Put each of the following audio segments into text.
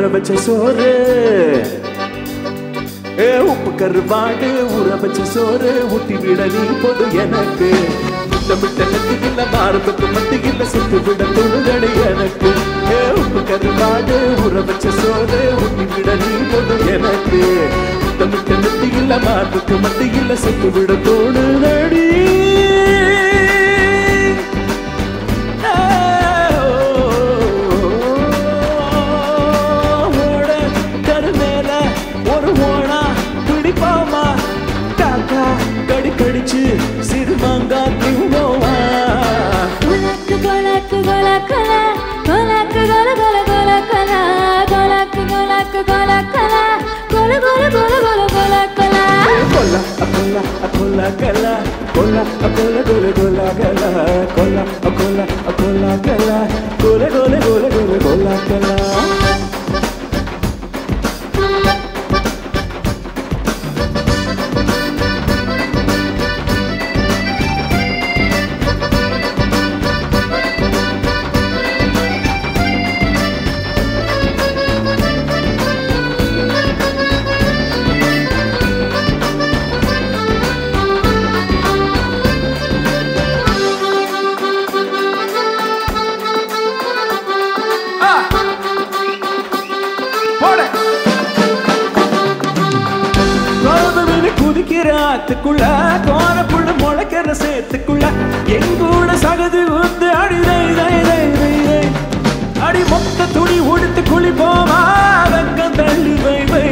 வச்ச சோறு ஏ உப்பு கருவாடு ஊற வச்ச சோறு ஊட்டி விட நீ போது எனக்கு முத்தமிட்ட நெத்தியில் மார்புக்கு மத்தியில் சுட்டு விட தொழுதடி எனக்கு ஏ உப்பு கருவாடு ஊற வச்ச சோறு ஊட்டி விட நீ போது எனக்கு முத்தமிட்ட நெத்தியில் மார்புக்கு மத்தியில் சுட்டு விட தோணுதடி ஓட கருமேல ஒரு ஓணா பிடிப்பாமா காக்கா கடி கடிச்சு சிறுமாங்கா திம்போவா கொலக்கு கொலக்கு கொலக்கல கொலக்கு கொல கொல கொலக்கல கொலக்கு கொலக்கு கொலக்கல கொல கொல கொல கொல கொலக்கல கொல்ல கொல்ல கொல்ல கல கொல்ல கொல்ல கொல கொல்ல கல கொல்ல கொல்ல கொல்ல கல கொல கொல கொல கொல கொல்ல கல கோதவினு குதிக்கிற ஆத்துக்குள்ள கோர புள்ள முளைக்கிற சேத்துக்குள்ள எங்கூட சகது ஊத்து அடி தை தை தை தை தை. அடி மொத்த துணி உடுத்து குளி போவா வெக்கம் தள்ளி வை வை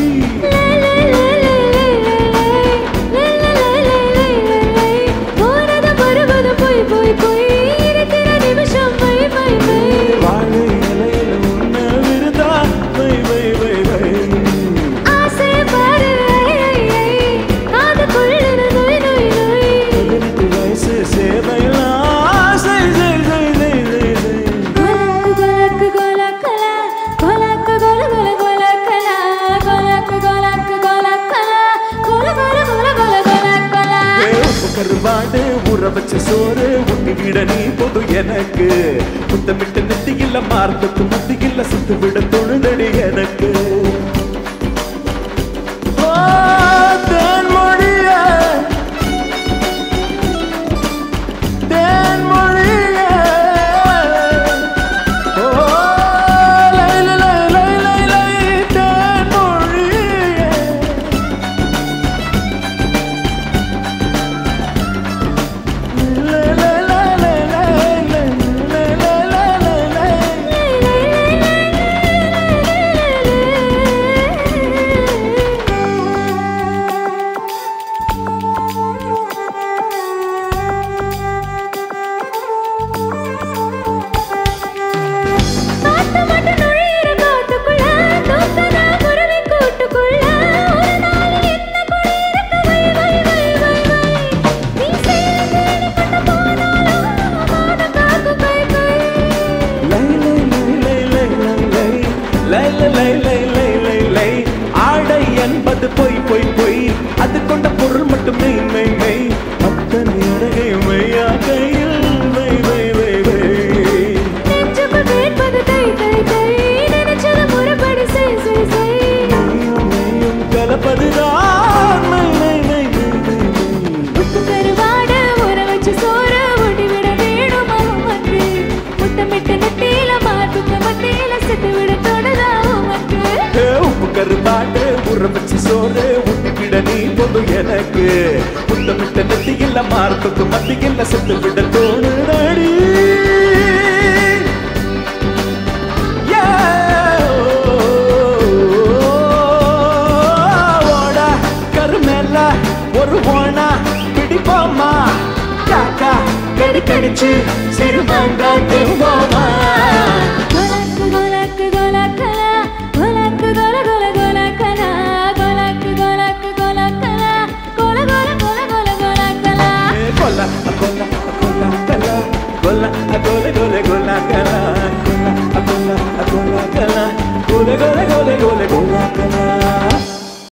போனது வருவது போய் போய் போய் இருக்கிற நிமிஷம் மை மை மை வாழை இலையில உன்ன விருதா வை வை வை வை ஆசை பாரு ஐ, ஐ, ஐ. காதுக்குள்ளிரு நொய் நொய் நொய் பதினெட்டு வயசு சேவையெல்லாம் செய் செய் செய் செய் செய் செய் கொலக்கு கொலக்கு கொலக்கல கொலக்கு கொல கொல கொலக்கல கொலக்கு கொலக்கு கொலக்கல கொல கொல கொல கொல கொலக்கல உப்பு கருவாடு ஊற வச்ச சோறு ஊட்டி விட நீ பொது எனக்கு முத்தமிட்ட நெத்தியில மார்புக்கு மத்தியில சுத்து விட தொழுதடி எனக்கு ஓ, தேன்மொழியே, தேன்மொழியே. ஓ, லை, லை, லை, லை, லை, லை, தேன்மொழியே. காத்து மட்டும் நுழையிற காட்டுக்குள்ள, தூக்கனா குருவி கூட்டுக்குள்ள, ஒரு நாளில் என்ன குடியிருக்க வை, வை, வை, வை, வை. நீ சேலை தேடி கொண்டு போனாலும் மானம் காக்கும் கை, கை. ஆடை என்பது பொய் பொய் பொய் அது கொண்ட பொருள் மட்டும் மெய் மெய் மெய் அத்தனை அழகை மெய்யா கையில் மை மை மை மை நெஞ்சுக்குள் கேட்பது தை, தை, தை. நினைச்சது முறைப்படி செய், செய், செய். மெய்யும் மெய்யும் கலப்பதுதான் மை மை மை மை மை மை உப்பு கருவாடு ஊற வச்சு சோறு ஊட்டிவிட வேணும் உமக்கு. முத்தமிட்டு நெத்தியில மார்புக்கு மத்தியில செத்து விட தோணுதா உமக்கு? ஏ, உப்பு கருப்பாட்டு ஊற வச்சு சோறு ஊட்டி விட நீ பொது எனக்கு முத்தமிட்ட நெத்தியில் மார்புக்கு மத்தியில் செத்து விட தோணுதடி ஓட கருமேல ஒரு ஓனா பிடிப்போமா காக்கா கடி கடிச்சு சிறுமாங்கா திரும்போமா கொலக்கு கொலக்கு கொலக்கல, கொலக்கு கொல கொல கொலக்கல, கொலக்கு கொலக்கு கொலக்கல, கொல கொல கொல கொல கொலக்கல. கொல்ல கொல்ல கொல்ல கொல்ல கொல்ல